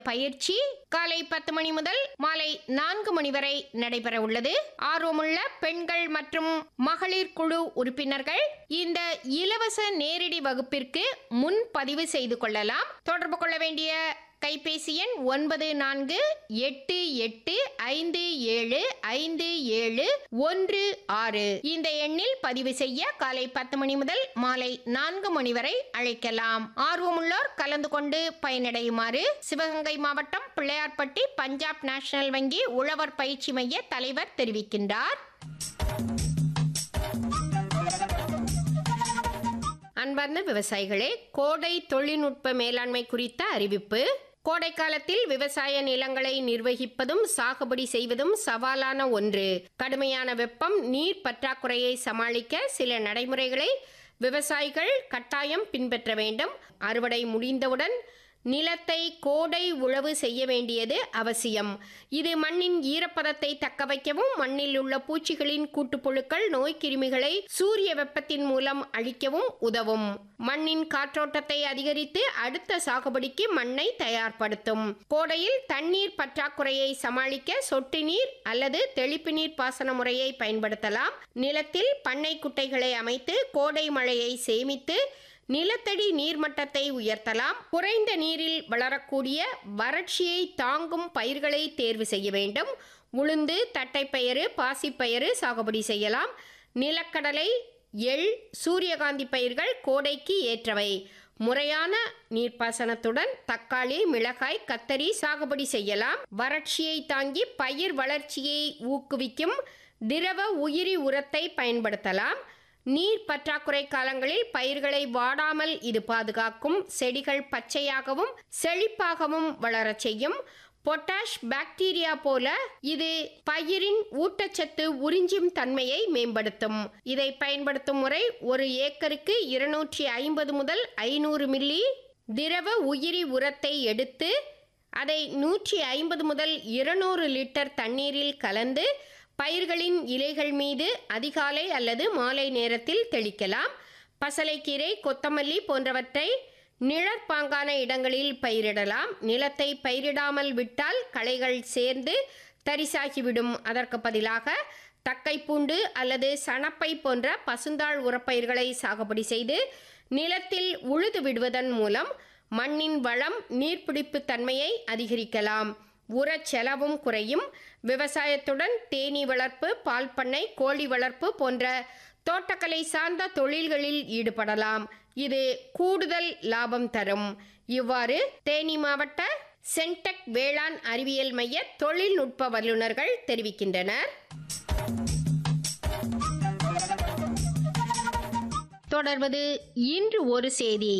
பயிற்சி காலை பத்து மணி முதல் மாலை நான்கு மணி வரை நடைபெற உள்ளது ஆர்வமுள்ள பெண்கள் மற்றும் மகளிர் குழு உறுப்பினர்கள் இந்த இலவச நேரடி வகுப்பிற்கு முன் பதிவு செய்து கொள்ளலாம் தொடர்பு கொள்ள வேண்டிய கைபேசி எண் ஒன்பது நான்கு எட்டு எட்டு ஐந்து ஏழு ஐந்து ஏழு ஒன்று ஆறு இந்த எண்ணில் பதிவு செய்ய காலை பத்து மணி முதல் மாலை நான்கு மணி வரை அழைக்கலாம் ஆர்வமுள்ளோர் கலந்து கொண்டு பயனடையுமாறு சிவகங்கை மாவட்டம் பிள்ளையார்பட்டி பஞ்சாப் நேஷனல் வங்கி உழவர் பயிற்சி மைய தலைவர் தெரிவிக்கின்றார் அன்பார்ந்த விவசாயிகளே கோடை தொழில்நுட்ப மேலாண்மை குறித்த அறிவிப்பு கோடை காலத்தில் விவசாய நிலங்களை நிர்வகிப்பதும் சாகுபடி செய்வதும் சவாலான ஒன்று கடுமையான வெப்பம் நீர் பற்றாக்குறையை சமாளிக்க சில நடைமுறைகளை விவசாயிகள் கட்டாயம் பின்பற்ற வேண்டும் அறுவடை முடிந்தவுடன் நிலத்தை கோடை உழவு செய்ய வேண்டியது அவசியம் இது மண்ணின் ஈரப்பதத்தை தக்க வைக்கவும் மண்ணில் உள்ள பூச்சிகளின் கூட்டுப்புழுக்கள் நோய்க்கிருமிகளை சூரிய வெப்பத்தின் மூலம் அழிக்கவும் உதவும் மண்ணின் காற்றோட்டத்தை அதிகரித்து அடுத்த சாகுபடிக்கு மண்ணை தயார்படுத்தும் கோடையில் தண்ணீர் பற்றாக்குறையை சமாளிக்க சொட்டு நீர் அல்லது தெளிப்பு நீர் பாசன முறையை பயன்படுத்தலாம் நிலத்தில் பண்ணை குட்டைகளை அமைத்து கோடை மழையை சேமித்து நிலத்தடி நீர்மட்டத்தை உயர்த்தலாம் குறைந்த நீரில் வளரக்கூடிய வறட்சியை தாங்கும் பயிர்களை தேர்வு செய்ய வேண்டும் உளுந்து தட்டைப்பயிறு பாசிப்பயிறு சாகுபடி செய்யலாம் நிலக்கடலை எள் சூரியகாந்தி பயிர்கள் கோடைக்கு ஏற்றவை முறையான நீர்ப்பாசனத்துடன் தக்காளி மிளகாய் கத்தரி சாகுபடி செய்யலாம் வறட்சியை தாங்கி பயிர் வளர்ச்சியை ஊக்குவிக்கும் திரவ உயிரி உரத்தை பயன்படுத்தலாம் நீர் பற்றாக்குறை காலங்களில் பயிர்களை வாடாமல் இது பாதுகாக்கும் செடிகள் பச்சையாகவும் செழிப்பாகவும் வளரச் செய்யும் பொட்டாஷ் பாக்டீரியா போல இது பயிரின் ஊட்டச்சத்து உறிஞ்சும் தன்மையை மேம்படுத்தும் இதை பயன்படுத்தும் முறை ஒரு ஏக்கருக்கு இருநூற்றி ஐம்பது முதல் ஐநூறு மில்லி திரவ உயிரி உரத்தை எடுத்து அதை நூற்றி ஐம்பது முதல் இருநூறு லிட்டர் தண்ணீரில் கலந்து பயிர்களின் இலைகள் மீது அதிகாலை அல்லது மாலை நேரத்தில் தெளிக்கலாம் பசலைக்கீரை கொத்தமல்லி போன்றவற்றை நிழற்பாங்கான இடங்களில் பயிரிடலாம் நிலத்தை பயிரிடாமல் விட்டால் களைகள் சேர்ந்து தரிசாகிவிடும் அதற்கு பதிலாக தக்கைப்பூண்டு அல்லது சணப்பை போன்ற பசுந்தாள் உரப்பயிர்களை சாகுபடி செய்து நிலத்தில் உழுது விடுவதன் மூலம் மண்ணின் வளம் நீர்பிடிப்பு தன்மையை அதிகரிக்கலாம் உரச் செலவும் குறையும் விவசாயத்துடன் தேனீ வளர்ப்பு பால் பண்ணை கோழி வளர்ப்பு போன்ற தோட்டக்கலை சார்ந்த தொழில்களில் ஈடுபடலாம் இது கூடுதல் லாபம் தரும் இவ்வாறு தேனி மாவட்ட சென்டெக் வேளாண் அறிவியல் மைய தொழில்நுட்ப வல்லுநர்கள் தெரிவிக்கின்றனர் தொடர்வது இன்று ஒரு செய்தி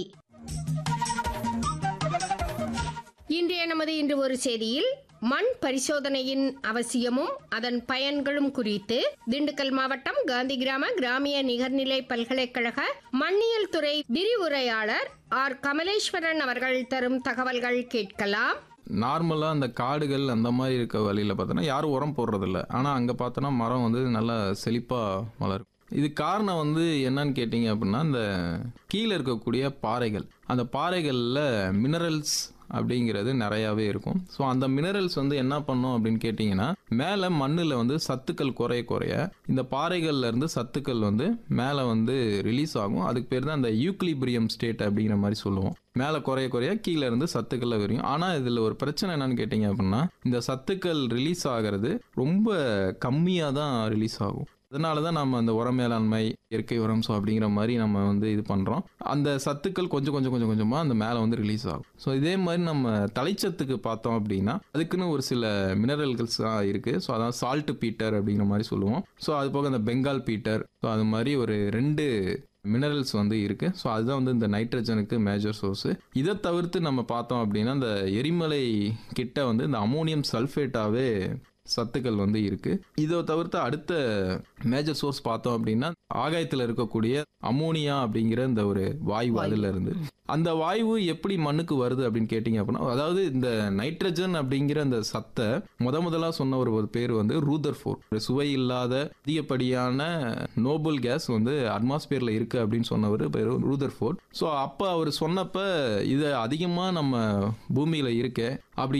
இன்றைய நமது இன்று ஒரு செய்தியில் மண் பரிசோதனையின் அவசியமும் அதன் பயன்களும் குறித்து திண்டுக்கல் மாவட்டம் காந்தி கிராம கிராமிய நிகர்நிலை பல்கலைக்கழக மண்ணியல் துறை விரிவுரையாளர் ஆர் கமலேஸ்வரன் அவர்கள் தரும் தகவல்கள் கேட்கலாம் நார்மலாக அந்த காடுகள் அந்த மாதிரி இருக்க வழியில் பார்த்தோன்னா யாரும் உரம் போடுறதில்ல ஆனால் அங்கே பார்த்தோன்னா மரம் வந்து நல்லா செழிப்பாக வளரும் இது காரணம் வந்து என்னன்னு கேட்டிங்க அப்படின்னா இந்த கீழே இருக்கக்கூடிய பாறைகள் அந்த பாறைகளில் மினரல்ஸ் அப்படிங்கிறது நிறையாவே இருக்கும் ஸோ அந்த மினரல்ஸ் வந்து என்ன பண்ணும் அப்படின்னு கேட்டிங்கன்னா மேலே மண்ணில் வந்து சத்துக்கள் குறைய குறைய இந்த பாறைகள்ல இருந்து சத்துக்கள் வந்து மேலே வந்து ரிலீஸ் ஆகும் அதுக்கு பேர் தான் அந்த யூக்லிபிரியம் ஸ்டேட் அப்படிங்கிற மாதிரி சொல்லுவோம் மேலே குறைய குறைய கீழே இருந்து சத்துக்கள் வரையும் ஆனால் இதில் ஒரு பிரச்சனை என்னன்னு கேட்டிங்க அப்படின்னா இந்த சத்துக்கள் ரிலீஸ் ஆகிறது ரொம்ப கம்மியாக தான் ரிலீஸ் ஆகும் அதனால தான் நம்ம அந்த உர மேலாண்மை இயற்கை உரம் ஸோ அப்படிங்கிற மாதிரி நம்ம வந்து இது பண்ணுறோம் அந்த சத்துக்கள் கொஞ்சம் கொஞ்சம் கொஞ்சம் கொஞ்சமாக அந்த மேலே வந்து ரிலீஸ் ஆகும் ஸோ இதே மாதிரி நம்ம தலைச்சத்துக்கு பார்த்தோம் அப்படின்னா அதுக்குன்னு ஒரு சில மினரல்கள்ஸ் தான் இருக்குது ஸோ அதான் சால்ட் பீட்டர் அப்படிங்கிற மாதிரி சொல்லுவோம் ஸோ அது போக அந்த பெங்கால் பீட்டர் ஸோ அது மாதிரி ஒரு ரெண்டு மினரல்ஸ் வந்து இருக்கு ஸோ அதுதான் வந்து இந்த நைட்ரஜனுக்கு மேஜர் சோர்ஸ் இதை தவிர்த்து நம்ம பார்த்தோம் அப்படின்னா இந்த எரிமலை கிட்ட வந்து இந்த அமோனியம் சல்ஃபேட்டாவே சத்துக்கள் வந்து இருக்கு இதை தவிர்த்து அடுத்த மேஜர் சோர்ஸ் பார்த்தோம் அப்படின்னா ஆகாயத்தில் இருக்கக்கூடிய அமோனியா அப்படிங்கிற இந்த ஒரு வாயு அதுல இருந்து அந்த வாயு எப்படி மண்ணுக்கு வருது அப்படின்னு கேட்டிங்க அப்படின்னா அதாவது இந்த நைட்ரஜன் அப்படிங்கிற அந்த சத்தை முத முதலா சொன்ன ஒரு ஒரு பேர் வந்து ரூதர் ஃபோர் சுவை இல்லாத அதிகப்படியான நோபல் கேஸ் வந்து அட்மாஸ்பியர்ல இருக்கு அப்படின்னு சொன்னவர் பேர் ரூதர் ஃபோர்ட் ஸோ அப்போ அவர் சொன்னப்ப இது அதிகமாக நம்ம பூமியில இருக்க அப்படி